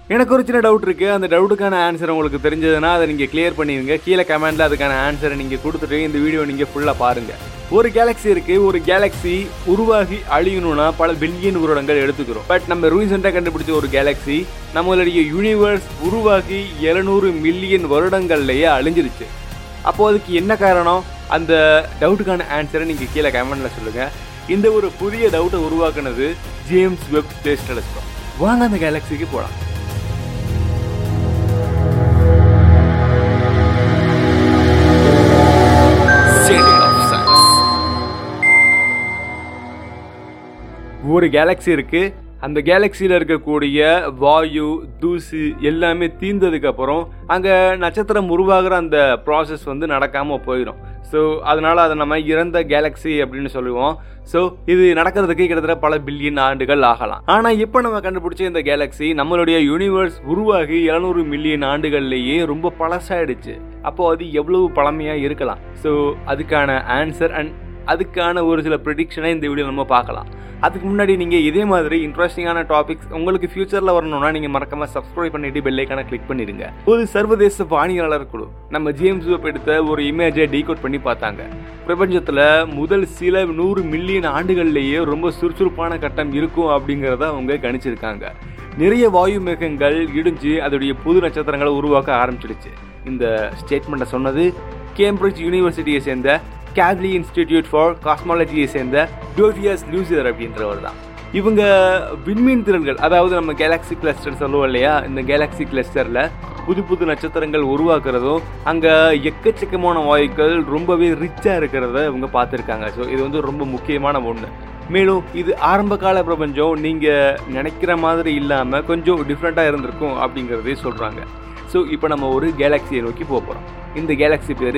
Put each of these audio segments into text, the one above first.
எனக்கு ஒரு சின்ன டவுட் இருக்குது அந்த டவுட்டுக்கான ஆன்சர் உங்களுக்கு தெரிஞ்சதுன்னா அதை நீங்கள் கிளியர் பண்ணிடுங்க கீழே கமெண்ட்டில் அதுக்கான ஆன்சரை நீங்கள் கொடுத்துட்டு இந்த வீடியோ நீங்கள் ஃபுல்லாக பாருங்கள் ஒரு கேலக்ஸி இருக்குது ஒரு கேலக்ஸி உருவாகி அழியணும்னா பல பில்லியன் வருடங்கள் எடுத்துக்கிறோம் பட் நம்ம ரீசெண்டாக கண்டுபிடிச்ச ஒரு கேலக்ஸி நம்மளுடைய யூனிவர்ஸ் உருவாகி எழுநூறு மில்லியன் வருடங்கள்லேயே அழிஞ்சிருச்சு அப்போ அதுக்கு என்ன காரணம் அந்த டவுட்டுக்கான ஆன்சரை நீங்கள் கீழே கமெண்ட்டில் சொல்லுங்கள் இந்த ஒரு புதிய டவுட்டை உருவாக்குனது ஜேம்ஸ் வெப் ஸ்பேஸ் டெலிஸ்கோப் வாங்க அந்த கேலக்ஸிக்கு போகலாம் ஒரு கேலக்ஸி இருக்கு அந்த கேலக்சியில் இருக்கக்கூடிய வாயு தூசு எல்லாமே தீர்ந்ததுக்கு அப்புறம் அங்கே நட்சத்திரம் உருவாகிற அந்த ப்ராசஸ் வந்து நடக்காமல் போயிடும் ஸோ அதனால அதை நம்ம இறந்த கேலக்ஸி அப்படின்னு சொல்லுவோம் ஸோ இது நடக்கிறதுக்கு கிட்டத்தட்ட பல பில்லியன் ஆண்டுகள் ஆகலாம் ஆனால் இப்போ நம்ம கண்டுபிடிச்ச இந்த கேலக்ஸி நம்மளுடைய யூனிவர்ஸ் உருவாகி எழுநூறு மில்லியன் ஆண்டுகள்லேயே ரொம்ப பழசாயிடுச்சு அப்போ அது எவ்வளவு பழமையாக இருக்கலாம் ஸோ அதுக்கான ஆன்சர் அண்ட் அதுக்கான ஒரு சில ப்ரிடிக்ஷனை இந்த வீடியோ நம்ம பார்க்கலாம் அதுக்கு முன்னாடி நீங்கள் இதே மாதிரி இன்ட்ரெஸ்டிங்கான டாபிக்ஸ் உங்களுக்கு ஃபியூச்சரில் வரணும்னா நீங்கள் மறக்காம சப்ஸ்கிரைப் பண்ணிட்டு பெல்லைக்கான கிளிக் பண்ணிடுங்க ஒரு சர்வதேச வானியலாளர் குழு நம்ம ஜேம்ஸ் வெப் எடுத்த ஒரு இமேஜை டீகோட் பண்ணி பார்த்தாங்க பிரபஞ்சத்தில் முதல் சில நூறு மில்லியன் ஆண்டுகள்லேயே ரொம்ப சுறுசுறுப்பான கட்டம் இருக்கும் அப்படிங்கிறத அவங்க கணிச்சிருக்காங்க நிறைய வாயு மேகங்கள் இடிஞ்சு அதோடைய புது நட்சத்திரங்களை உருவாக்க ஆரம்பிச்சிடுச்சு இந்த ஸ்டேட்மெண்ட்டை சொன்னது கேம்பிரிட்ஜ் யூனிவர்சிட்டியை சேர்ந்த கேவ்லி இன்ஸ்டிடியூட் ஃபார் காஸ்மாலஜியை சேர்ந்த டோவியஸ் லூசியர் அப்படின்றவர் தான் இவங்க விண்மீன் திரள்கள் அதாவது நம்ம கேலாக்சி கிளஸ்டர் சொல்லுவோம் இல்லையா இந்த கேலாக்சி கிளஸ்டரில் புது புது நட்சத்திரங்கள் உருவாக்குறதும் அங்கே எக்கச்சக்கமான வாயுக்கள் ரொம்பவே ரிச்சாக இருக்கிறத இவங்க பார்த்துருக்காங்க ஸோ இது வந்து ரொம்ப முக்கியமான ஒன்று மேலும் இது ஆரம்ப கால பிரபஞ்சம் நீங்கள் நினைக்கிற மாதிரி இல்லாமல் கொஞ்சம் டிஃப்ரெண்ட்டாக இருந்திருக்கும் அப்படிங்கிறதே சொல்கிறாங்க ஸோ இப்போ நம்ம ஒரு கேலாக்சியை நோக்கி போக போகிறோம் இந்த கேலாக்சி பேர்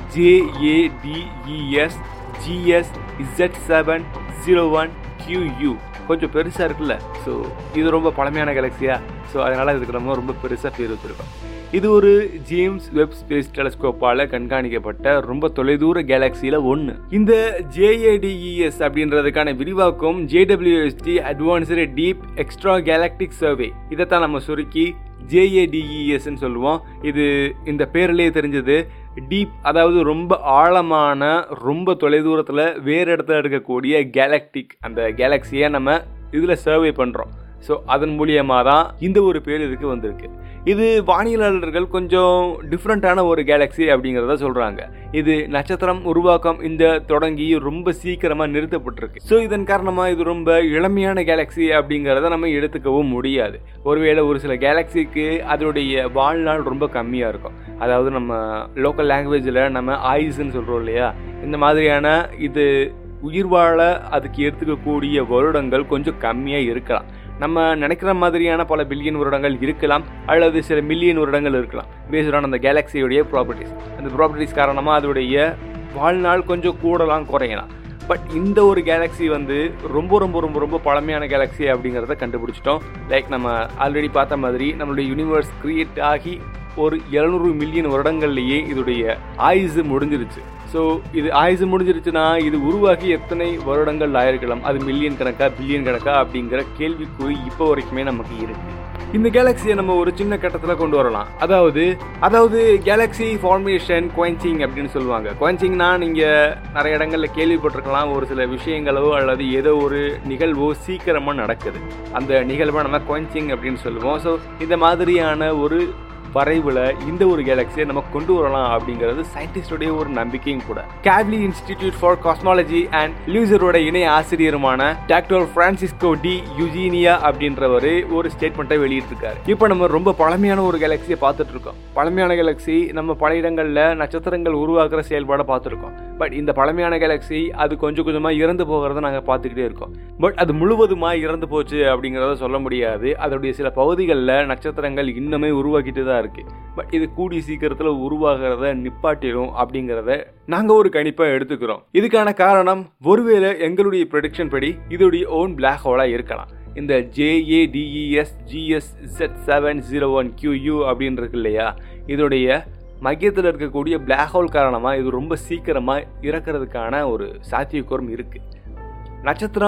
J A D E S G S Z seven zero one Q U கொஞ்சம் பெருசாக இருக்குல்ல ஸோ இது ரொம்ப பழமையான கேலக்சியா ஸோ அதனால் இதுக்கு நம்ம ரொம்ப பெருசாக பேர் வச்சுருக்கோம் இது ஒரு ஜேம்ஸ் வெப் ஸ்பேஸ் டெலஸ்கோப்பால் கண்காணிக்கப்பட்ட ரொம்ப தொலைதூர கேலக்சியில் ஒன்று இந்த ஜேஏடிஇஎஸ் அப்படின்றதுக்கான விரிவாக்கம் J W S T advanced deep extra galactic survey இதைத்தான் நம்ம சுருக்கி ஜேஏடிஇஎஸ்ன்னு சொல்லுவோம் இது இந்த பேர்லேயே தெரிஞ்சது டீப் அதாவது ரொம்ப ஆழமான ரொம்ப தொலைதூரத்தில் வேறு இடத்துல இருக்கக்கூடிய கேலக்டிக் அந்த கேலக்சியை நம்ம இதில் சர்வே பண்ணுறோம் ஸோ அதன் மூலியமாக தான் இந்த ஒரு பேர் இதுக்கு வந்திருக்கு இது வானியலாளர்கள் கொஞ்சம் டிஃப்ரெண்ட்டான ஒரு கேலக்ஸி அப்படிங்கிறத சொல்கிறாங்க இது நட்சத்திரம் உருவாக்கம் இந்த தொடங்கி ரொம்ப சீக்கிரமாக நிறுத்தப்பட்டிருக்கு ஸோ இதன் காரணமாக இது ரொம்ப இளமையான கேலக்ஸி அப்படிங்கிறத நம்ம எடுத்துக்கவும் முடியாது ஒருவேளை ஒரு சில கேலக்ஸிக்கு அதனுடைய வாழ்நாள் ரொம்ப கம்மியாக இருக்கும் அதாவது நம்ம லோக்கல் லாங்குவேஜில் நம்ம ஆயுஸ்ன்னு சொல்கிறோம் இல்லையா இந்த மாதிரியான இது உயிர் வாழ அதுக்கு எடுத்துக்கக்கூடிய வருடங்கள் கொஞ்சம் கம்மியாக இருக்கலாம் நம்ம நினைக்கிற மாதிரியான பல பில்லியன் வருடங்கள் இருக்கலாம் அல்லது சில மில்லியன் வருடங்கள் இருக்கலாம் பேஸ்டான அந்த கேலக்சியுடைய ப்ராப்பர்ட்டிஸ் அந்த ப்ராப்பர்ட்டிஸ் காரணமாக அதோடைய வாழ்நாள் கொஞ்சம் கூடலாம் குறையலாம் பட் இந்த ஒரு கேலக்ஸி வந்து ரொம்ப ரொம்ப ரொம்ப ரொம்ப பழமையான கேலக்ஸி அப்படிங்கிறத கண்டுபிடிச்சிட்டோம் லைக் நம்ம ஆல்ரெடி பார்த்த மாதிரி நம்மளுடைய யூனிவர்ஸ் கிரியேட் ஆகி ஒரு எழுநூறு மில்லியன் வருடங்கள்லேயே இதோடைய ஆயுசு முடிஞ்சிருச்சு ஸோ இது ஆயுசு முடிஞ்சிருச்சுன்னா இது உருவாகி எத்தனை வருடங்கள் ஆயிருக்கலாம் அது மில்லியன் கணக்கா பில்லியன் கணக்கா அப்படிங்கிற கேள்விக்குறி இப்போ வரைக்குமே நமக்கு இருக்கு இந்த கேலக்சியை நம்ம ஒரு சின்ன கட்டத்தில் கொண்டு வரலாம் அதாவது அதாவது கேலக்ஸி ஃபார்மேஷன் குவென்சிங் அப்படின்னு சொல்லுவாங்க குவென்சிங்னா நீங்கள் நிறைய இடங்களில் கேள்விப்பட்டிருக்கலாம் ஒரு சில விஷயங்களோ அல்லது ஏதோ ஒரு நிகழ்வோ சீக்கிரமாக நடக்குது அந்த நிகழ்வை நம்ம குவென்சிங் அப்படின்னு சொல்லுவோம் ஸோ இந்த மாதிரியான ஒரு வரைவில் இந்த ஒரு கேலக்சியை நம்ம கொண்டு வரலாம் அப்படிங்கிறது சயின்டிஸ்டோடைய ஒரு நம்பிக்கையும் கூட Kavli institute for cosmology and லூசரோட இணை ஆசிரியருமான டாக்டர் பிரான்சிஸ்கோ டி யுஜீனியா அப்படின்றவர் ஒரு ஸ்டேட்மெண்ட்டை வெளியிட்டிருக்காரு இப்போ நம்ம ரொம்ப பழமையான ஒரு கேலக்சியை பார்த்துட்டு இருக்கோம் பழமையான கேலக்சி நம்ம பல இடங்களில் நட்சத்திரங்கள் உருவாக்குற செயல்பாடை பார்த்துருக்கோம் பட் இந்த பழமையான கேலக்சி அது கொஞ்சம் கொஞ்சமாக இறந்து போகிறத நாங்கள் பார்த்துக்கிட்டே இருக்கோம் பட் அது முழுவதுமாக இறந்து போச்சு அப்படிங்கிறத சொல்ல முடியாது அதோடைய சில பகுதிகளில் நட்சத்திரங்கள் இன்னுமே உருவாக்கிட்டு தான் இருக்கு பட் இது கூடி சீக்கிரத்தில் உருவாகிறத நிப்பாட்டிடும் அப்படிங்கிறத நாங்கள் ஒரு கணிப்பாக எடுத்துக்கிறோம் இதுக்கான காரணம் ஒருவேளை எங்களுடைய ப்ரொடிக்ஷன் படி இதோடைய ஓன் பிளாக் ஹோலாக இருக்கலாம் இந்த J A D E S G S Z seven zero one Q U அப்படின்னு இருக்கு இல்லையா இதோடைய மையத்தில் இருக்கக்கூடிய பிளாக் ஹோல் காரணமாக இது ரொம்ப சீக்கிரமாக இறக்கிறதுக்கான ஒரு சாத்தியக்கூறம் இருக்குது நட்சத்திரம்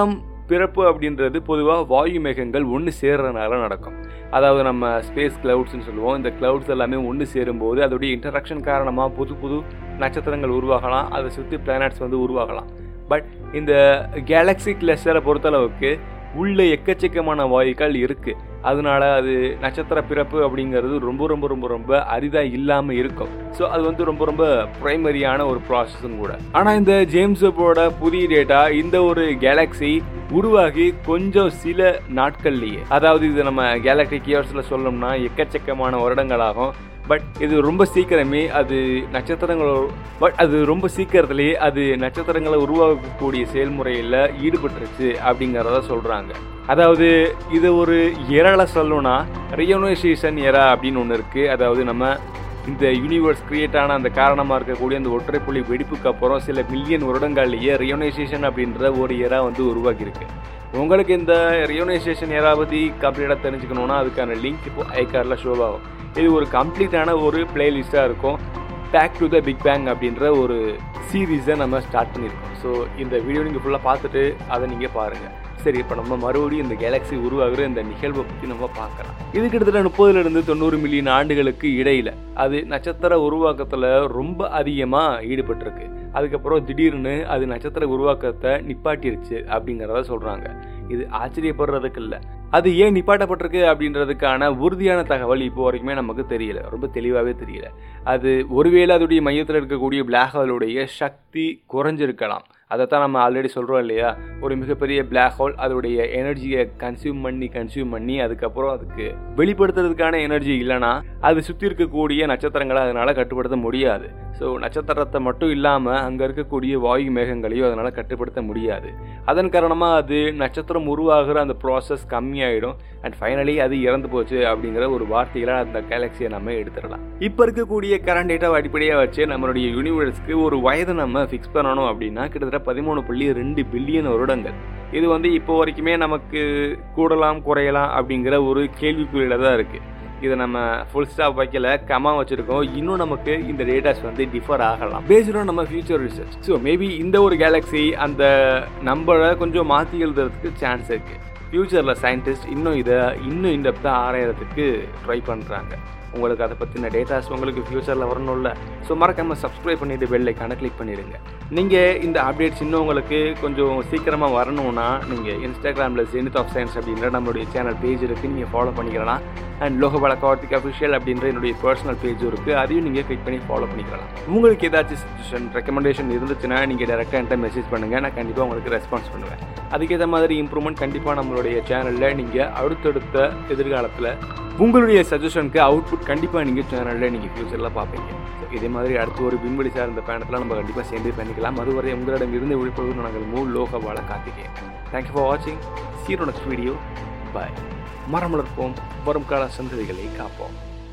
பிறப்பு அப்படின்றது பொதுவாக வாயு மேகங்கள் ஒன்று சேர்றதுனால நடக்கும் அதாவது நம்ம ஸ்பேஸ் கிளவுட்ஸ்னு சொல்லுவோம் இந்த கிளவுட்ஸ் எல்லாமே ஒன்று சேரும்போது அதோடைய இன்டராக்ஷன் காரணமாக புது புது நட்சத்திரங்கள் உருவாகலாம் அதை சுற்றி பிளானட்ஸ் வந்து உருவாகலாம் பட் இந்த கேலக்ஸி கிளஸ்டரை பொறுத்தளவுக்கு உள்ள எக்கச்சக்கமான வாயுக்கள் இருக்குது அதனால அது நட்சத்திர பிறப்பு அப்படிங்கிறது ரொம்ப ரொம்ப ரொம்ப ரொம்ப அரிதாக இல்லாமல் இருக்கும் ஸோ அது வந்து ரொம்ப ரொம்ப ப்ரைமரியான ஒரு ப்ராசஸும் கூட ஆனால் இந்த ஜேம்ஸ் வெப்போட புதிய டேட்டா இந்த ஒரு கேலக்ஸி உருவாகி கொஞ்சம் சில நாட்கள்லேயே அதாவது இது நம்ம கேலக்டிக் இயர்ஸில் சொல்லணும்னா எக்கச்சக்கமான வருடங்களாகும் பட் இது ரொம்ப சீக்கிரமே அது நட்சத்திரங்கள் பட் அது ரொம்ப சீக்கிரத்திலேயே அது நட்சத்திரங்களை உருவாக்கக்கூடிய செயல்முறையில் ஈடுபட்டுருச்சு அப்படிங்கிறத சொல்கிறாங்க அதாவது இது ஒரு எரால சொல்லணும்னா ரியனைசேஷன் எரா அப்படின்னு ஒன்று இருக்குது அதாவது நம்ம இந்த யூனிவர்ஸ் கிரியேட் ஆன அந்த காரணமாக இருக்கக்கூடிய அந்த ஒற்றைப்புள்ளி வெடிப்புக்கு அப்புறம் சில மில்லியன் வருடங்கள்லேயே ரியோனைசேஷன் அப்படின்ற ஒரு எரா வந்து உருவாக்கியிருக்கு உங்களுக்கு இந்த ரியோனைசேஷன் எரா பற்றி கம்ப்ளீட்டாக தெரிஞ்சுக்கணுன்னா அதுக்கான லிங்க் இப்போ ஐகார்டில் ஷோ ஆகும் இது ஒரு கம்ப்ளீட்டான ஒரு பிளேலிஸ்ட்டாக இருக்கும் back to the big bang அப்படின்ற ஒரு சீரீஸை நம்ம ஸ்டார்ட் பண்ணியிருக்கோம் ஸோ இந்த வீடியோ நீங்கள் ஃபுல்லாக பார்த்துட்டு அதை நீங்கள் பாருங்கள் சரி இப்போ நம்ம மறுபடியும் இந்த கேலக்ஸி உருவாகிற இந்த நிகழ்வை பற்றி நம்ம பார்க்கலாம் இது கிட்டத்தட்ட முப்பதுலேருந்து தொண்ணூறு மில்லியன் ஆண்டுகளுக்கு இடையில அது நட்சத்திர உருவாக்கத்தில் ரொம்ப அதிகமாக ஈடுபட்டிருக்கு அதுக்கப்புறம் திடீர்னு அது நட்சத்திர உருவாக்கத்தை நிப்பாட்டிருச்சு அப்படிங்கிறத சொல்கிறாங்க இது ஆச்சரியப்படுறதுக்கு இல்லை அது ஏன் நிப்பாட்டப்பட்டிருக்கு அப்படின்றதுக்கான உறுதியான தகவல் இப்போ வரைக்குமே நமக்கு தெரியல ரொம்ப தெளிவாகவே தெரியல அது ஒருவேளை அதோடைய மையத்தில் இருக்கக்கூடிய பிளாக் ஹோலுடைய சக்தி குறைஞ்சிருக்கலாம் அதைத்தான் நம்ம ஆல்ரெடி சொல்கிறோம் இல்லையா ஒரு மிகப்பெரிய பிளாக் ஹோல் அதோடைய எனர்ஜியை கன்சியூம் பண்ணி கன்சியூம் பண்ணி அதுக்கப்புறம் அதுக்கு வெளிப்படுத்துறதுக்கான எனர்ஜி இல்லைன்னா அது சுற்றி இருக்கக்கூடிய நட்சத்திரங்களை அதனால் கட்டுப்படுத்த முடியாது ஸோ நட்சத்திரத்தை மட்டும் இல்லாமல் அங்கே இருக்கக்கூடிய வாயு மேகங்களையும் அதனால் கட்டுப்படுத்த முடியாது அதன் காரணமாக அது நட்சத்திரம் உருவாகிற அந்த ப்ராசஸ் கம்மியாயிடும் அண்ட் ஃபைனலி அது இறந்து போச்சு அப்படிங்கிற ஒரு வார்த்தைகளை அந்த கேலக்சியை நம்ம எடுத்துடலாம் இப்போ இருக்கக்கூடிய கரண்ட் டேட்டாவை அடிப்படையாக வச்சு நம்மளுடைய யூனிவர்ஸ்க்கு ஒரு வயதை நம்ம ஃபிக்ஸ் பண்ணணும் அப்படின்னா கிட்டத்தட்ட பதிமூணு புள்ளி ரெண்டு பில்லியன் வருடங்கள் இது வந்து இப்போ வரைக்குமே நமக்கு கூடலாம் குறையலாம் அப்படிங்கிற ஒரு கேள்விக்குறியில் தான் இருக்குது இதை நம்ம ஃபுல் ஸ்டாப் வைக்கல கமா வச்சுருக்கோம் இன்னும் நமக்கு இந்த டேட்டாஸ் வந்து டிஃபர் ஆகலாம் பேஸ்டு நம்ம ஃபியூச்சர் ரிசர்ச் ஸோ மேபி இந்த ஒரு கேலக்ஸி அந்த நம்பரை கொஞ்சம் மாற்றி எழுதுறதுக்கு சான்ஸ் இருக்குது ஃப்யூச்சரில் சயின்டிஸ்ட் இன்னும் இதை இன்னும் இந்த ஆராயறதுக்கு ட்ரை பண்ணுறாங்க உங்களுக்கு அதை பற்றின டேட்டாஸ் உங்களுக்கு ஃப்யூச்சரில் வரணும்ல ஸோ மறக்காமல் சப்ஸ்கிரைப் பண்ணிவிட்டு பெல் ஐக்கானை கிளிக் பண்ணிடுங்க நீங்கள் இந்த அப்டேட்ஸ் இன்னும் உங்களுக்கு கொஞ்சம் சீக்கிரமாக வரணும்னா நீங்கள் இன்ஸ்டாகிராமில் ஜெனித் ஆஃப் சயின்ஸ் அப்படின்ற நம்மளுடைய சேனல் பேஜ் இருக்குது நீங்கள் ஃபாலோ பண்ணிக்கலாம் அண்ட் லோகபால கார்த்திக் அஃபிஷியல் அப்படின்ற என்னுடைய பர்சனல் பேஜ் இருக்குது அதையும் நீங்கள் கிளிக் பண்ணி ஃபாலோ பண்ணிக்கலாம் உங்களுக்கு ஏதாச்சும் சஜஷன் ரெக்கமெண்டேஷன் இருந்துச்சுன்னா நீங்கள் டேரெக்டாக என்கிட்ட மெசேஜ் பண்ணுங்கள் நான் கண்டிப்பாக உங்களுக்கு ரெஸ்பான்ஸ் பண்ணுவேன் அதுக்கேற்ற மாதிரி இம்ப்ரூவ்மெண்ட் கண்டிப்பாக நம்மளுடைய சேனலில் நீங்கள் அடுத்தடுத்த எதிர்காலத்தில் உங்களுடைய சஜஷனுக்கு அவுட்புட் கண்டிப்பாக நீங்கள் சேனலில் நீங்கள் ஃபியூச்சரில் பார்ப்பீங்க ஸோ இதே மாதிரி அடுத்து ஒரு விண்வெளி சார்ந்த பயணத்தில் நம்ம கண்டிப்பாக சேர்ந்து பண்ணிக்கலாம் அதுவரை உங்களிடம் இருந்து விழிப்புணர்வு நாங்கள் மூ லோகபால கார்த்திகேயன் தேங்க்யூ ஃபார் வாட்சிங் சீரோ நெக்ஸ்ட் வீடியோ பாய் மரம் வளர்ப்போம் வரும் கால சந்ததிகளை காப்போம்